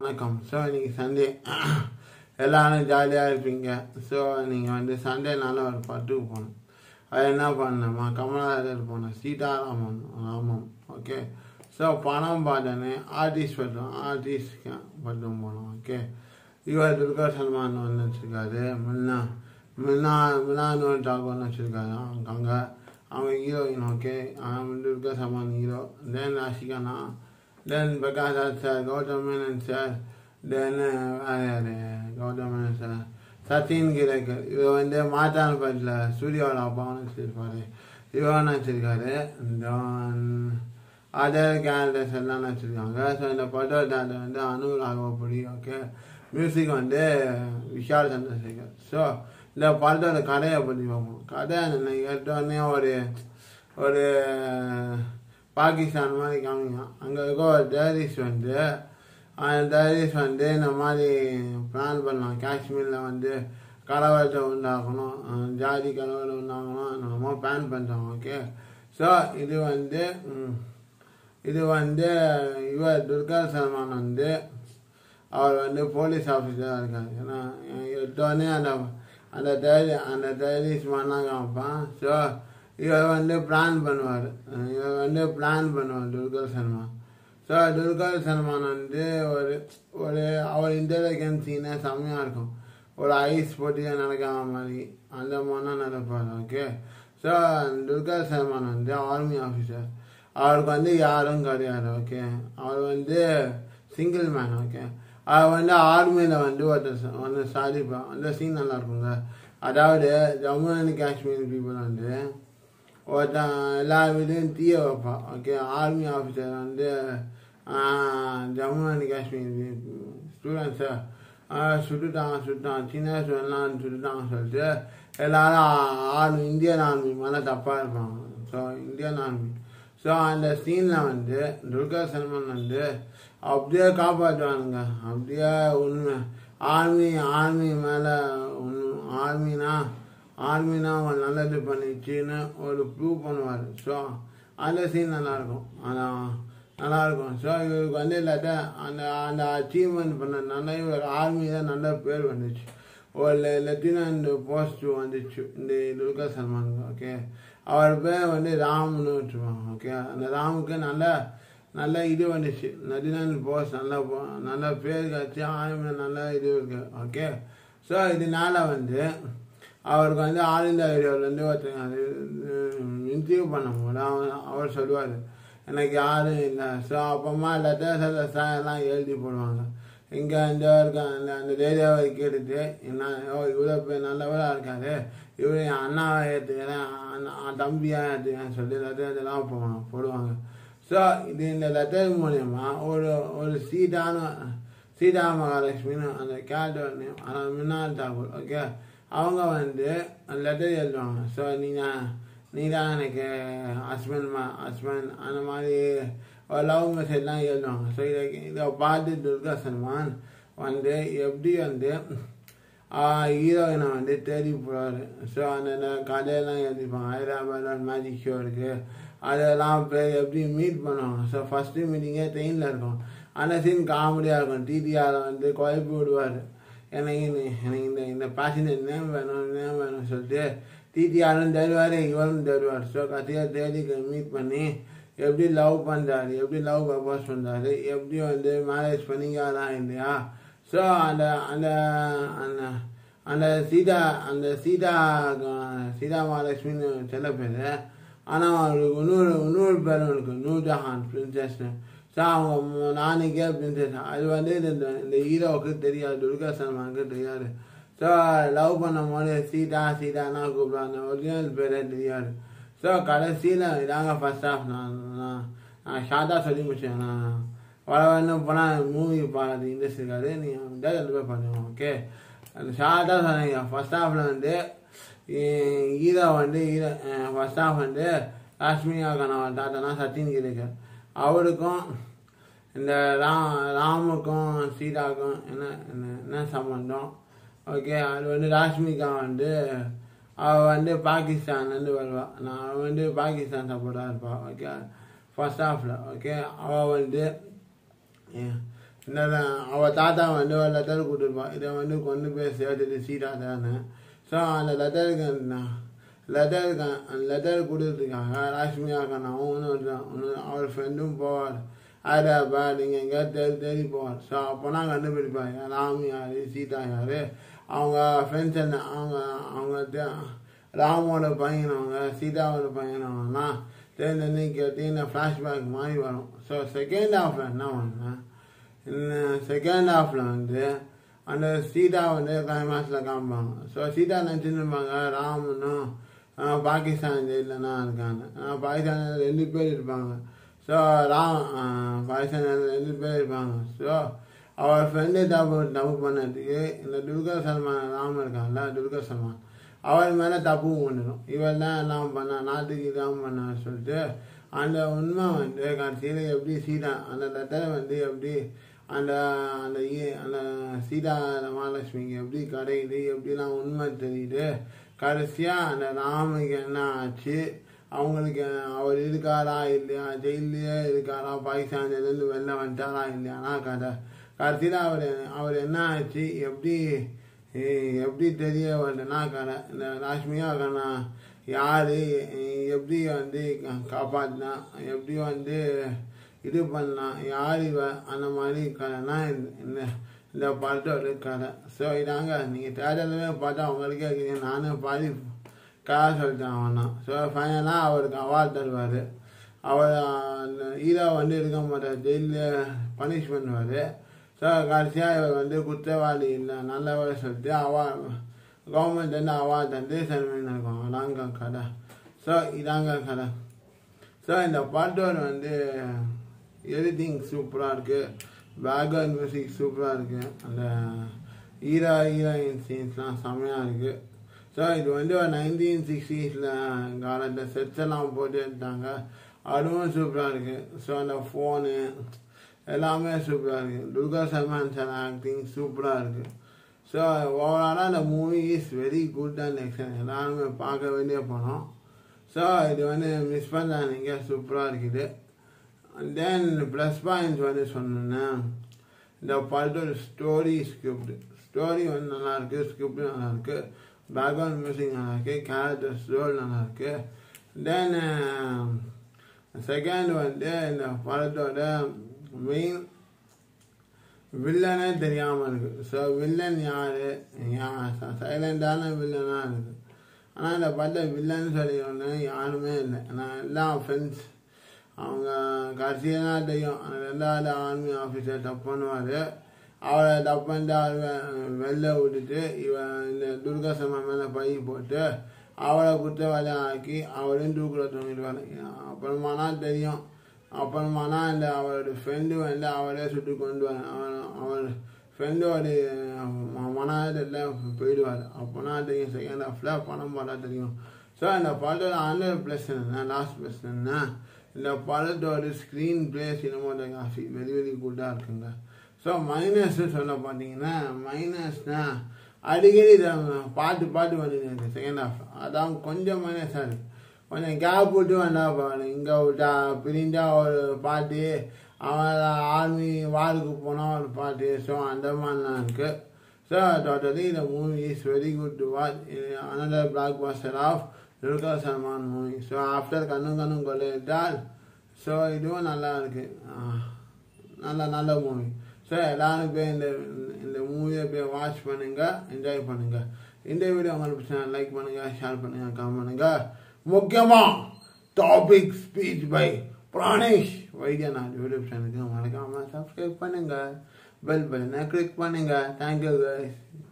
வணக்கம் ஸோ இன்னைக்கு சண்டே எல்லாரும் ஜாலியாக இருப்பீங்க ஸோ நீங்கள் வந்து சண்டேனால ஒரு பட்டுக்கு போகணும் அது என்ன பண்ணேம்மா கமலாதர் போனேன் சீதாராமன் ராமம் ஓகே ஸோ பணம் பார்த்தேன்னு ஆர்டிஸ்ட் பட்டம் ஆர்டிஸ்ட் பட்டம் போனோம் ஓகே இவர் துர்கா சல்மான் வந்து வச்சுருக்காரு மில்னா மில்னா மிலானு டாகோன்னு வச்சுருக்காரு அவங்க அங்கே அவங்க ஹீரோயின் ஓகே அவன் துர்கா சல்மான் ஹீரோ தென் ராஷிகானா then Prakash sir Gautham Menon sir then யார் கௌதம் மேனன் சார் சச்சின் கிரேக்கர் இவர் வந்து மாத்தானப்பட்டில் சூர்யாவோட அப்பாவும் வச்சிருப்பாரு இவன் வச்சிருக்காரு அதர் கேரக்டர்ஸ் எல்லாம் வச்சுருக்காங்க ஸோ இந்த படத்தை வந்து அனு ராகவப்படி ஓகே மியூசிக் வந்து விஷால் சந்திரசேகர் ஸோ இந்த படத்தோட கதையை பற்றி பார்ப்போம் கதை என்ன எடுத்தோடனே ஒரு ஒரு பாகிஸ்தான் மாதிரி காமிக்கும் அங்கே இருக்க ஒரு டேரிஸ்ட் வந்து அந்த டேரிஸ்ட் வந்து இந்த மாதிரி பிளான் பண்ணலாம் காஷ்மீரில் வந்து கலவரத்தை உண்டாக்கணும் அஹ் ஜாதி கலவரம் உண்டாக்கணும் நம்ம பிளான் பண்ணுறோம் ஓகே ஸோ இது வந்து ம், இது வந்து இவர் துர்கா சல்மான் வந்து அவர் வந்து போலீஸ் ஆஃபீஸராக இருக்காரு ஏன்னா எடுத்தோடனே அந்த அந்த டைரி அந்த டைரிஸ் பண்ணால் காமிப்பான் ஸோ இவர் வந்து பிளான் பண்ணுவார் இவர் வந்து பிளான் பண்ணுவார் துர்கா சல்மான் ஸோ துர்கா சல்மான் வந்து ஒரு ஒரு அவர் இன்டெலிஜென்சின்னா செம்மையாக இருக்கும் ஒரு ஐஸ் போட்டியாக நடக்காம மாதிரி அந்த மாதிரிலாம் நடப்பார் ஓகே ஸோ துர்கா சல்மான் வந்து ஆர்மி ஆஃபீஸர் அவருக்கு வந்து யாரும் கிடையாது ஓகே அவர் வந்து சிங்கிள் மேன் ஓகே அவர் வந்து ஆர்மியில் வந்து ஒருத்தர் ச- வந்து சாதிப்பான் அந்த சீன் நல்லா இருக்குங்க அதாவது ஜம்மு அண்ட் காஷ்மீர் பீப்புள் வந்து ஒருத்தன் எல்லா வீட்லையும் தீய வைப்பான் ஓகே ஆர்மி ஆஃபீஸர் வந்து ஆஹ், ஜம்மு அண்ட் காஷ்மீர் ஸ்டூடெண்ட்ஸை சுட்டுட்டாங்க சுட்டுட்டாங்க சின்ன வயசுலாம் சுட்டுட்டாங்க சொல்லிட்டு எல்லாரும் ஆர்மி இந்தியன் ஆர்மி மேலே தப்பாக இருப்பாங்க ஸோ இந்தியன் ஆர்மி ஸோ அந்த சீனில் வந்து துர்கா சல்மான் வந்து அப்படியே காப்பாற்றுவானுங்க அப்படியே உண்மை ஆர்மி ஆர்மி மேலே ஆர்மினா ஆர்மினா அவன் நல்லது பண்ணிச்சுன்னு ஒரு ப்ரூவ் பண்ணுவார் ஸோ அந்த சீன் நல்லாயிருக்கும் ஆனால் நல்லாயிருக்கும் ஸோ இவருக்கு வந்து இல்லாட்ட அந்த அந்த அச்சீவ்மெண்ட் பண்ணதுனால இவர் ஆர்மி தான் நல்ல பேர் வந்துச்சு ஒரு லெப்டினன்ட் போஸ்ட் வந்துச்சு இந்த துர்கா சல்மானுக்கு ஓகே அவர் பேர் வந்து ராம்னு வச்சுருவாங்க ஓகே அந்த ராமுக்கு நல்ல நல்ல இது வந்துச்சு லெப்டினன்ட் போஸ்ட் நல்ல போ- நல்ல பேர் காட்சி ஆர்மியில் நல்ல இது இருக்கு ஓகே ஸோ இதனால வந்து அவருக்கு வந்து ஆல் இந்தியா ரேடியோலேருந்து ஒருத்தங்க இன்டர்வியூ பண்ணும்போது அவன் அவர் சொல்லுவார் எனக்கு யாரும் இல்லை ஸோ அப்பமா லெட்டர்ஸ் எல்லாம் எழுதி போடுவாங்க இங்கே இந்த இருக்க அந்த அந்த ரேடியோவை கேட்டுட்டு என்ன ஓ இவ்வளோ பேர் நல்லவராக இருக்காரு இவர் என் அண்ணாவை ஏற்றுக்கிறேன் அண்ணா தம்பியாக ஏற்றுக்கிறேன் சொல்லி லெட்டர் இதெல்லாம் போவாங்க போடுவாங்க ஸோ இது இந்த லெட்டர் மூலயமா ஒரு ஒரு சீட்டான சீதா மகாலட்சுமின்னு அந்த கேரக்டர் நேம் அதான் மினால் தாக்கூர் ஓகே அவங்க வந்து லெட்டர் எழுதுவாங்க ஸோ நீங்கள் நீ தான் எனக்கு ஹஸ்பண்ட் மா ஹஸ்பண்ட் அந்த மாதிரி ஒரு லவ் மெசேஜ்லாம் எழுதுவாங்க ஸோ இதை இதை பார்த்து துர்கா சல்மான் வந்து எப்படி வந்து ஹீரோயினை வந்து தேடி போகிறாரு ஸோ அந்த கதையெல்லாம் எழுதிப்பாங்க ஹைதராபாத் மேஜிக் ஷோ இருக்குது அதெல்லாம் போய் எப்படி மீட் பண்ணுவாங்க ஸோ ஃபஸ்ட்டு மீட்டிங்கே ட்ரெயினில் இருக்கும் அந்த சீன் காமெடியாக இருக்கும் டிடிஆர் வந்து குழப்பி விடுவார் எனக்கு இந்த எனக்கு இந்த இந்த பேசஞ்சர் நேம் வேணும் நேம் வேணும் சொல்லிட்டு டிடிஆரும் தேடுவார் இவரும் தேடுவார் ஸோ கத்தியாக தேடி மீட் பண்ணி எப்படி லவ் பண்ணுறாரு எப்படி லவ் ப்ரப்போஸ் பண்ணுறாரு எப்படி வந்து மேரேஜ் பண்ணிக்காரா இல்லையா ஸோ அந்த அந்த அந்த அந்த சீதா அந்த சீதா சீதா மகாலட்சுமின்னு சில பேர் ஆனால் அவருக்கு இன்னொரு இன்னொரு பேரும் இருக்கு நூர்ஜஹான் பிரின்சஸ்னு ஸோ அவங்க நாளைக்கே பிரின்சஸ் அது வந்து இந்த இந்த ஹீரோவுக்கு தெரியாது துர்கா சல்மானுக்கு தெரியாது ஸோ லவ் பண்ணும் போது சீதா சீதானா கூப்பிடுவாங்க ஒரிஜினல் பேரே தெரியாது ஸோ கடைசியில் இதாங்க ஃபர்ஸ்ட் ஆஃப் நான் நான் நான் ஷார்ட்டாக சொல்லி முடிச்சேன் நான் வர வேணும் போனால் மூவி பார்த்து இன்ட்ரெஸ்ட் இருக்காது நீங்கள் டேரக்ட் போய் பண்ணுவோம் ஓகே அந்த ஷார்ட்டாக சொன்னீங்க ஃபர்ஸ்ட் ஹாஃபில் வந்து ஹீரோ வந்து ஹீரோ ஃபர்ஸ்ட் ஹாஃப் வந்து காஷ்மீரா கணவன் தாத்தானா சச்சின் கிரேக்கர் அவருக்கும் இந்த ராம் ராமுக்கும் சீதாக்கும் என்ன என்ன என்ன சம்பந்தம் ஓகே அது வந்து ராஷ்மிகா வந்து அவள் வந்து பாகிஸ்தான்லேருந்து வருவாள் நான் வந்து பாகிஸ்தான் சப்போர்ட்டாக இருப்பாள் ஓகே ஃபர்ஸ்ட் ஹாஃபில் ஓகே அவள் வந்து இந்த அவள் தாத்தா வந்து ஒரு லெட்டர் கொடுத்துருப்பான் இதை வந்து கொண்டு போய் சேர்த்துட்டு சீட்டா தானே ஸோ அந்த லெட்டருக்கு லெட்டருக்கு அந்த லெட்டர் கொடுத்துருக்காங்க ராஷ்மி அக்கனாவும் இன்னொரு அவர் ஃப்ரெண்டும் போவார் ஹைதராபாத் இங்கே எங்கேயா தேடி தேடி போவார் ஸோ அப்போனா கண்டுபிடிப்பாங்க ராமி யார் சீதா யார் அவங்க ஃப்ரெண்ட்ஸ் என்ன அவங்க அவங்க தே- ராமோட பையன் அவங்க சீதாவோட பையன் அவங்கலாம் தேர்ந்தெண்ணி கேட்டீங்கன்னா ஃப்ளாஷ்பேக் மாதிரி வரும் ஸோ செகண்ட் ஹாஃபில் என்ன பண்ணேன் இந்த செகண்ட் ஹாஃபில் வந்து அந்த சீதா வந்து கிளைமேக்ஸில் காமிப்பாங்க ஸோ சீதா நினச்சிட்டு இருப்பாங்க ராமனும் ஆஹ், பாகிஸ்தான் ஜெயிலனா இருக்காங்க ஆஹ், பாகிஸ்தான் ரெண்டு பேர் இருப்பாங்க ஸோ ராம் ஆஹ், பாகிஸ்தான் ரெண்டு பேர் இருப்பாங்க ஸோ அவர் ஃப்ரெண்டு தப்பு தப்பு பண்ணதுக்கு இந்த துர்கா சல்மான் ராம் இருக்காங்கல்ல துர்கா சல்மான் அவர் மேலே தப்பு வந்துடும் இவர் தான் எல்லாம் பண்ணா நாட்டுக்கு இதான் பண்ணான்னு சொல்லிட்டு அந்த உண்மை வந்து கடைசியில் எப்படி சீதா அந்த லெட்டரை வந்து எப்படி அந்த அந்த ஈ- அந்த சீதா மகாலட்சுமிக்கு எப்படி கிடைக்குது எப்படிலாம் உண்மை தெரியுது கடைசியாக அந்த ராமுக்கு என்ன ஆச்சு அவங்களுக்கு அவர் இருக்காரா இல்லையா ஜெயிலே இருக்காரா பாகிஸ்தான்லேருந்து வெளில வந்துட்டாரா இல்லையானா கதை கடைசியில் அவர் அவர் என்ன ஆச்சு எப்படி ஏய், எப்படி தெரிய வருதுன்னா கதை இந்த ராஷ்மியா கண்ணா யார் எப்படி வந்து கா- காப்பாத்தினா எப்படி வந்து இது பண்ணலாம் யார் இவ அந்த மாதிரி கதைனா இந்த- இந்த இந்த படத்தோட கதை ஸோ இதாங்க நீங்கள் தேட்டர்லவே பார்த்தா உங்களுக்கே தெரியும் நானே பாதி கதை சொல்லிட்டேன் அவனா ஸோ ஃபைனலாக அவருக்கு அவார்ட் தருவார் அவர் அந்த ஹீரோ வந்து இருக்க மாட்டார் ஜெயிலில் பனிஷ் பண்ணுவார் ஸோ கடைசியாக இவர் வந்து குற்றவாளி இல்லை நல்லவர் சொல்லிட்டு அவார்ட் கவர்மெண்ட் வந்து அவார்ட் தந்து செலிப்ரேட் நடக்கும் அதாங்க கதை ஸோ இதாங்க கதை ஸோ இந்த பாட்டோட வந்து எடிட்டிங் சூப்பராக இருக்குது பேக்ரவுண்ட் மியூசிக் சூப்பராக இருக்குது அந்த ஹீரோ ஹீரோயின் சீன்ஸ்லாம் செம்மையாக இருக்குது ஸோ இது வந்து ஒரு நைன்டீன் சிக்ஸ்டீஸில் காலத்தில் செட்ஸ் எல்லாம் போட்டு எடுத்தாங்க அதுவும் சூப்பராக இருக்குது ஸோ அந்த ஃபோனு எல்லாமே சூப்பராக இருக்குது துர்கா சல்மான் சார் ஆக்டிங் சூப்பராக இருக்குது ஸோ ஓவராலாக அந்த movie is very good and excellent எல்லாருமே பார்க்க வேண்டிய படம் ஸோ இது வந்து மிஸ் பண்ணாதீங்க சூப்பராக இருக்குது தென் ப்ளஸ் பாயிண்ட்ஸ் வந்து சொன்னேன்னா இந்த படத்தோட ஸ்டோரி ஸ்கிரிப்ட் ஸ்டோரி வந்து நல்லா இருக்கு ஸ்கிரிப்ட் நல்லா இருக்கு பேக்ரவுண்ட் மியூசிக் நல்லா இருக்கு கேரக்டர்ஸ் ரோல் நல்லா இருக்கு தென் செகண்ட் வந்து இந்த படத்தோட மெயின் வில்லனே தெரியாமல் இருக்கு ஸோ வில்லன் யாரு சைலண்டான வில்லனாக இருக்கு ஆனால் இந்த படத்தை வில்லன் சொல்லி ஒன்று யாருமே இல்லை நான் எல்லாம் ஃப்ரெண்ட்ஸ் அவங்க கடைசியாக தான் தெரியும் அந்த ரெண்டாவது ஆர்மி ஆஃபீஸர் தப்பு பண்ணுவார் அவரை தப்பு பண்ணிட்டு அவர் வெ- வெளில விட்டுட்டு இவன் இந்த துர்கா சம்மா மேலே பை போட்டு அவரை குற்றவாளி ஆக்கி அவரையும் தூக்கில் தூங்கிடுவார் அப்புறமானா தெரியும் அப்புறமானா இந்த அவரோட ஃப்ரெண்டு வந்து அவரே சுட்டு கொண்டு வர அவன் அவர் ஃப்ரெண்டோட மனதில் போயிடுவார் அப்போனா தெரியும் செகண்ட் ஹாஃபில் படம் பார்த்தா தெரியும் ஸோ இந்த படத்தோட ஆண்டர் ப்ளஸ் என்ன லாஸ்ட் ப்ளஸ் என்ன இந்த படத்தோட screenplay cinematography very very குட்டாக இருக்குங்க ஸோ மைனஸ் சொல்ல பார்த்தீங்கன்னா மைனஸ்னா அடிக்கடி இதை பாட்டு பாட்டு வந்துருக்கு செகண்ட் ஹாஃப் அதான் கொஞ்சம் மைனஸாக இருக்கு கொஞ்சம் கேப் விட்டு வந்தா பாரு இங்கே விட்டா பிரிஞ்சா ஒரு பாட்டு அவன் ஆர்மி வாருக்கு போனால் ஒரு பாட்டு ஸோ அந்த மாதிரிலாம் இருக்குது ஸோ டோட்டலி இந்த movie is very good to watch another blockbuster of Dulquer Salmaan movie so after Kannum Kannum கொள்ளையிட்டால் so இதுவும் நல்லா இருக்கு ஆஹ், நல்ல நல்ல மூவி ஸோ எல்லாரும் போய் இந்த இந்த மூவியை போய் வாட்ச் பண்ணுங்க என்ஜாய் பண்ணுங்க இந்த வீடியோ உங்களுக்கு பிடிச்சா லைக் பண்ணுங்க ஷேர் பண்ணுங்க கமெண்ட் பண்ணுங்க முக்கியமா topic speech by Pranesh Vaithyanath YouTube சேனலுக்கு மறக்காம சப்ஸ்கிரைப் பண்ணுங்க பெல் பட்டனை கிளிக் பண்ணுங்க தேங்க்யூ guys